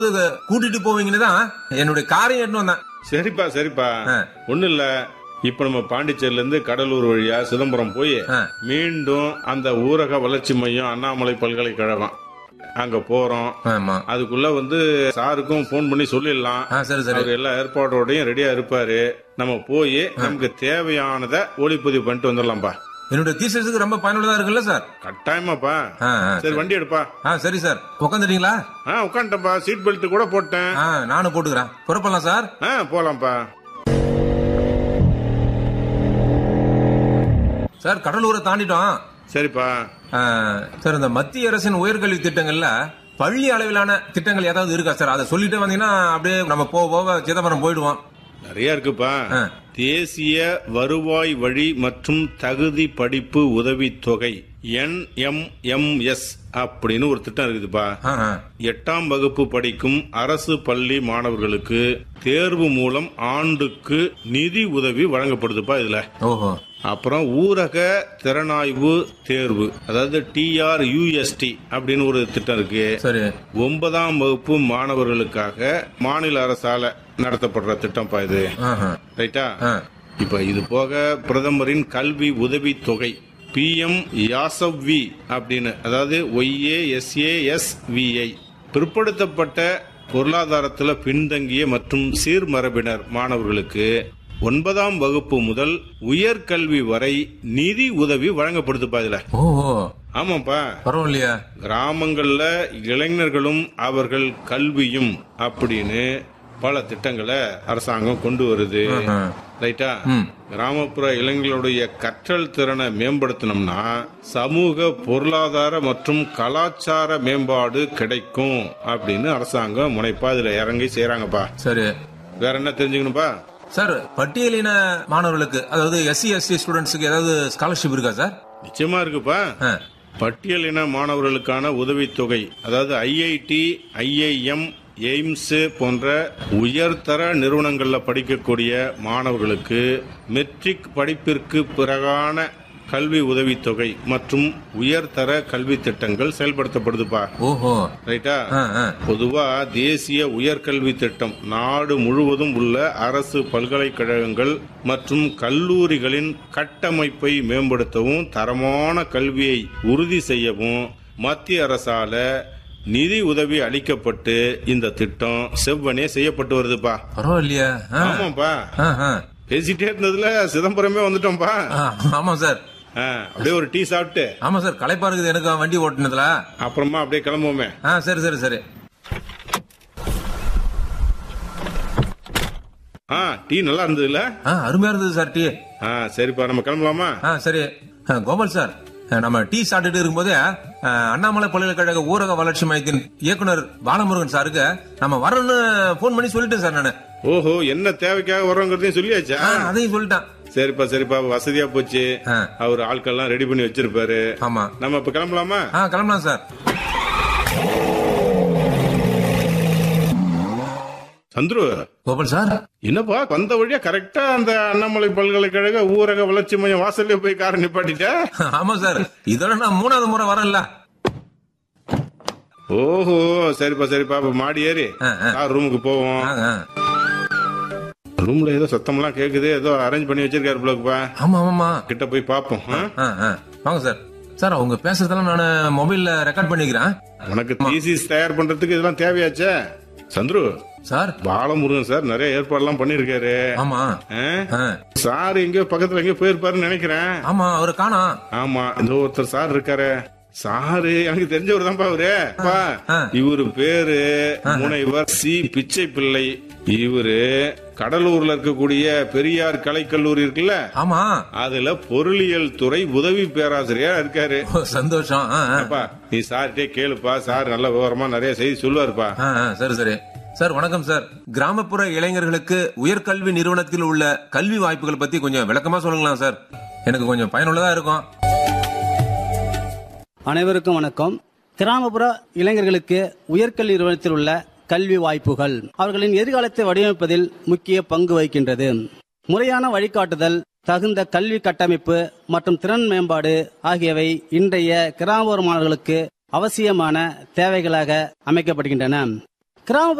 இத கூட்டிட்டு போவீங்கன்னு தான் என்னுடைய காரையும் எடுத்து வந்தேன் சரிப்பா சரிப்பா ஆ. ஒண்ணு இல்ல இப்ப நம்ம பாண்டிச்சேரியில இருந்து கடலூர் வழியா சிதம்பரம் போய் ஆ. மீண்டும் அந்த ஊரக வளர்ச்சி மையம் அண்ணாமலை பல்கலைக்கழகம் அங்க போறோம் ஆமா அதுக்குள்ள வந்து சாருக்கும் ஃபோன் பண்ணி சொல்லிடலாம் ஆ சரி சரி அவர் எல்லா ஏற்பாடோடையும் ரெடியா இருப்பாரு நம்ம போய் நமக்கு தேவையானத ஒளிப்பதிவு பண்ணிட்டு வந்துடலாம்ப்பா என்னுடைய தீசஸுக்கு ரொம்ப பயனுள்ளதா இருக்குல்ல சார் கட்டாயமாப்பா ஆ, ஆ, சரி வண்டி எடுப்பா ஆ சரி சார் உட்காந்துட்டீங்களா ஆ உட்காந்துட்டப்பா சீட் பெல்ட் கூட போட்டேன் ஆ நானும் போட்டுக்கிறேன் புறப்படலாம் சார் ஆ போலாம்ப்பா சார் கடலூரை தாண்டிட்டோம் சரிப்பா ஆ, சார் இந்த மத்திய அரசின் உயர்கல்வி திட்டங்கள்ல பள்ளி அளவிலான திட்டங்கள் ஏதாவது இருக்கா சார் அதை சொல்லிட்டே வந்தீங்கன்னா அப்படியே நம்ம போக போக சிதம்பரம் போயிடுவோம் நிறைய இருக்குப்பா ஆ. தேசிய வருவாய் வழி மற்றும் தகுதி படிப்பு உதவித் தொகை என்எம்எம்எஸ் அப்படின்னு ஒரு திட்டம் இருக்குதுப்பா ஆ, ஆ. எட்டாம் வகுப்பு படிக்கும் அரசு பள்ளி மாணவர்களுக்கு தேர்வு மூலம் ஆண்டுக்கு நிதி உதவி வழங்கப்படுதுப்பா இதுல ஓஹோ அப்புறம் ஊரக திறனாய்வு தேர்வு அதாவது டிஆர் யூஎஸ்டி அப்படின்னு ஒரு திட்டம் இருக்கு சரி ஒன்பதாம் வகுப்பு மாணவர்களுக்காக மாநில அரசால நடத்தப்படுற திட்டம்ப்பா இது ஆஹா. ரைட்டா ஆ. இப்ப இது போக பிரதமரின் கல்வி உதவி தொகை பிஎம் யாசவ்வி அப்படின்னு அதாவது ஒய்ஏஎஸ்ஏஎஸ்விஐ பிற்படுத்தப்பட்ட பொருளாதாரத்தில் பின்தங்கிய மற்றும் சீர்மரபினர் மாணவர்களுக்கு ஒன்பதாம் வகுப்பு முதல் உயர்கல்வி வரை நிதி உதவி வழங்கப்படுதுப்பா இதுல ஓஹோ ஆமாப்பா பரவாயில்லையா கிராமங்கள்ல இளைஞர்களும் அவர்கள் கல்வியும் அப்படின்னு பல திட்டங்களை அரசாங்கம் கொண்டு வருது ஆஹா. ரைட்டா ம். கிராமப்புற இளைஞர்களுடைய கற்றல் திறனை மேம்படுத்தணும்னா சமூக பொருளாதார மற்றும் கலாச்சார மேம்பாடு கிடைக்கும் அப்படின்னு அரசாங்கம் முனைப்பா இதுல இறங்கி செய்யறாங்கப்பா சரி வேற என்ன தெரிஞ்சுக்கணும்பா சார் பட்டியலின மாணவர்களுக்கு அதாவது எஸ்சி எஸ்டி ஸ்டூடெண்ட்ஸுக்கு ஏதாவது ஸ்காலர்ஷிப் இருக்கா சார் நிச்சயமா இருக்குப்பா ஆ. பட்டியலின மாணவர்களுக்கான உதவித்தொகை அதாவது ஐஐடி ஐஐஎம் எய்ம்ஸ் போன்ற உயர்தர நிறுவனங்கள்ல படிக்கக்கூடிய மாணவர்களுக்கு மெட்ரிக் படிப்பிற்கு பிறகான கல்வி உதவித்தொகை மற்றும் உயர்தர கல்வி திட்டங்கள் செயல்படுத்தப்படுதுப்பா ஓஹோ ரைட்டா ஆ, ஆ. பொதுவா தேசிய உயர்கல்வி திட்டம் நாடு முழுவதும் உள்ள அரசு பல்கலைக்கழகங்கள் மற்றும் கல்லூரிகளின் கட்டமைப்பை மேம்படுத்தவும் தரமான கல்வியை உறுதி செய்யவும் மத்திய அரசால நிதி உதவி அளிக்கப்பட்டு இந்த திட்டம் செவ்வனே செய்யப்பட்டு வருதுப்பா பரவாயில்லையா ஆ. ஆமாப்பா ஆ, ஆ. பேசிட்டே இருந்ததுல சிதம்பரமே வந்துட்டோம்பா ஆ, ஆமா சார் ஆ, அப்படியே ஒரு டீ சாப்பிட்டு ஆமா சார் களைப்பா இருக்குது எனக்கு வண்டி ஓட்டுனதுல அப்புறமா அப்படியே கிளம்புவோமே ஆ சரி சரி சரி ஆ டீ நல்லா இருந்ததுல ஆ அருமையா இருந்தது சார் டீ ஆ சரிப்பா நம்ம கிளம்பலாமா ஆ சரி ஆ, கோபால் சார் ஆ, நம்ம டீ சாப்பிட்டுட்டு இருக்கும்போதே ஆ, அண்ணாமலை பல்கலைக்கழக ஊரக வளர்ச்சி மையத்தின் இயக்குனர் பாலமுருகன் சாருக்கு நம்ம வரோம்னு போன் பண்ணி சொல்லிட்டேன் சார் நானு ஓஹோ என்ன தேவைக்காக வரோங்கிறதையும் சொல்லியாச்சா ஆ, அதையும் சொல்லிட்டேன் சரிப்பா சரிப்பா வசதியா போச்சு ஆ. அவர் ஆட்கள்லாம் ரெடி பண்ணி வச்சிருப்பாரு ஆமா நம்ம இப்ப கிளம்பலாமா ஆ கிளம்பலாம் சார் சந்துரு கோபால் சார் என்னப்பா வந்த வழியா கரெக்டா அந்த அண்ணாமலை பல்கலைக்கழக ஊரக வளர்ச்சி மையம் வாசல்ல போய் காரை நிப்பாட்டிட்ட ஆமா சார் இதோட நான் மூணாவது முறை வரேன்ல ஓஹோ சரிப்பா சரிப்பா இப்ப மாடி ஏறி ஆ, ஆ. கார் ரூமுக்கு போவோம் ஆ, ஆ. ரூம்ல ஏதோ சத்தம்லாம் கேக்குது ஏதோ அரேஞ்ச் பண்ணி வச்சிருக்காரு பிள்ளைப்பா ஆமா ஆமாமா கிட்ட போய் பாப்போம் ஆ? ஆ, ஆ. வாங்க சார் சார் அவங்க பேசுறதெல்லாம் நான் மொபைல்ல ரெக்கார்ட் பண்ணிக்கிறேன் உனக்கு தீசிஸ் தயார் பண்றதுக்கு இதெல்லாம் தேவையாச்சே சந்துரு சார் பாலமுருகன் சார் நிறைய ஏற்பாடுலாம் பண்ணிருக்காரு ஆமா ஆ? ஆ. சார் எங்கேயோ பக்கத்துல எங்கேயோ போயிருப்பாருன்னு நினைக்கிறேன் ஆமா அவரை காணோம் ஆமா இந்த ஒருத்தர் சார் இருக்காரு சாரு எனக்கு தெரிஞ்சவர் தான்ப்பா அவரு அப்பா, ஆ. இவரு பேரு முனைவர் சி பிச்சை பிள்ளை இவரு கடலூர்ல இருக்கக்கூடிய பெரியார் கலைக்கல்லூரி இருக்குல்ல ஆமா அதுல பொருளியல் துறை உதவி பேராசிரியரா இருக்காரு ஓ, சந்தோஷம் ஆ, ஆ. அப்பா நீ சார்கிட்டே கேளுப்பா சார் நல்ல விவரமா நிறைய செய்தி சொல்லுவாருப்பா ஆ, ஆ, சரி சரி சார் வணக்கம் சார் கிராமப்புற இளைஞர்களுக்கு உயர்கல்வி நிறுவனத்தில் உள்ள கல்வி வாய்ப்புகள் பத்தி கொஞ்சம் விளக்கமா சொல்லுங்களா சார் எனக்கு கொஞ்சம் பயனுள்ளதா இருக்கும் அனைவருக்கும் வணக்கம் கிராமப்புற இளைஞர்களுக்கு உயர்கல்வி நிறுவனத்தில் உள்ள கல்வி வாய்ப்புகள் அவர்களின் எதிர்காலத்தை வடிவமைப்பதில் முக்கிய பங்கு வகிக்கின்றது முறையான வழிகாட்டுதல் தகுந்த கல்வி கட்டமைப்பு மற்றும் திறன் மேம்பாடு ஆகியவை இன்றைய கிராமப்புற மாணவர்களுக்கு அவசியமான தேவைகளாக அமைக்கப்படுகின்றன கிராம